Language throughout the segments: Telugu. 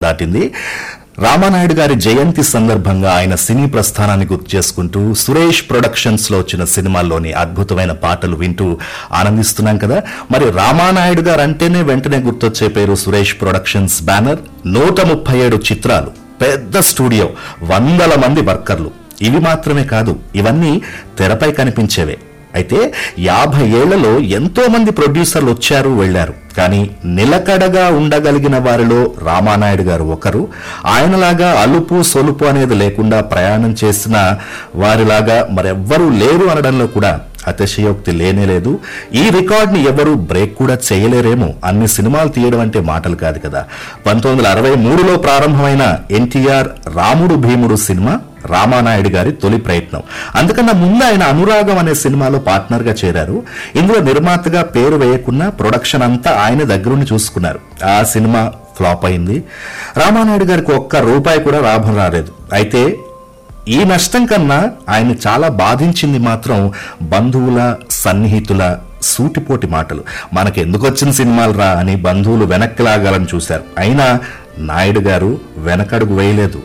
దాటింది రామానాయుడు గారి జయంతి సందర్భంగా ఆయన సినీ ప్రస్థానాన్ని గుర్తు చేసుకుంటూ సురేష్ ప్రొడక్షన్స్ లో వచ్చిన సినిమాల్లోని అద్భుతమైన పాటలు వింటూ ఆనందిస్తున్నాం కదా మరి రామానాయుడు గారు అంటేనే వెంటనే గుర్తొచ్చే పేరు సురేష్ ప్రొడక్షన్స్ బ్యానర్ నూట ముప్పై ఏడు చిత్రాలు పెద్ద స్టూడియో వందల మంది వర్కర్లు ఇవి మాత్రమే కాదు ఇవన్నీ తెరపై కనిపించేవే అయితే యాభై ఏళ్లలో ఎంతో మంది ప్రొడ్యూసర్లు వచ్చారు వెళ్లారు కానీ నిలకడగా ఉండగలిగిన వారిలో రామానాయుడు గారు ఒకరు ఆయనలాగా అలుపు సొలుపు అనేది లేకుండా ప్రయాణం చేసిన వారిలాగా మరెవ్వరూ లేరు అనడంలో కూడా అతిశయోక్తి లేనే లేదు ఈ రికార్డ్ని ఎవరు బ్రేక్ కూడా చేయలేరేమో అన్ని సినిమాలు తీయడం అంటే మాటలు కాదు కదా పంతొమ్మిది వందల అరవై మూడులో ప్రారంభమైన ఎన్టీఆర్ రాముడు భీముడు సినిమా రామానాయుడు గారి తొలి ప్రయత్నం అందుకన్నా ముందు ఆయన అనురాగం అనే సినిమాలో పార్ట్నర్ గా చేరారు ఇందులో నిర్మాతగా పేరు వేయకున్నా ప్రొడక్షన్ అంతా ఆయన దగ్గరుండి చూసుకున్నారు ఆ సినిమా ఫ్లాప్ అయింది రామానాయుడు గారికి ఒక్క రూపాయి కూడా లాభం రాలేదు అయితే ఈ నష్టం కన్నా ఆయన చాలా బాధించింది మాత్రం బంధువుల సన్నిహితుల సూటిపోటి మాటలు మనకి ఎందుకు వచ్చిన సినిమాలు రా అని బంధువులు వెనక్కి లాగాలని చూశారు అయినా నాయుడు గారు వెనకడుగు వేయలేదు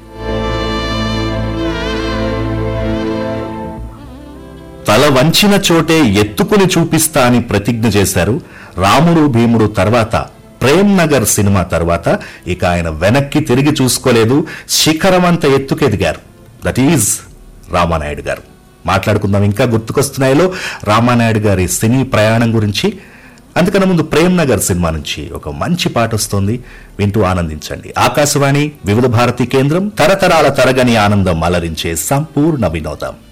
తల వంచిన చోటే ఎత్తుకుని చూపిస్తా అని ప్రతిజ్ఞ చేశారు రాముడు భీముడు తర్వాత ప్రేమ్ నగర్ సినిమా తర్వాత ఇక ఆయన వెనక్కి తిరిగి చూసుకోలేదు శిఖరమంత ఎత్తుకెదిగారు దట్ ఈజ్ రామానాయుడు గారు మాట్లాడుకుందాం ఇంకా గుర్తుకొస్తున్నాయిలో రామానాయుడు గారి సినీ ప్రయాణం గురించి అందుకన్నా ముందు ప్రేమ్ నగర్ సినిమా నుంచి ఒక మంచి పాట వస్తోంది వింటూ ఆనందించండి ఆకాశవాణి వివిధ భారతి కేంద్రం తరతరాల తరగని ఆనందం అలరించే సంపూర్ణ వినోదం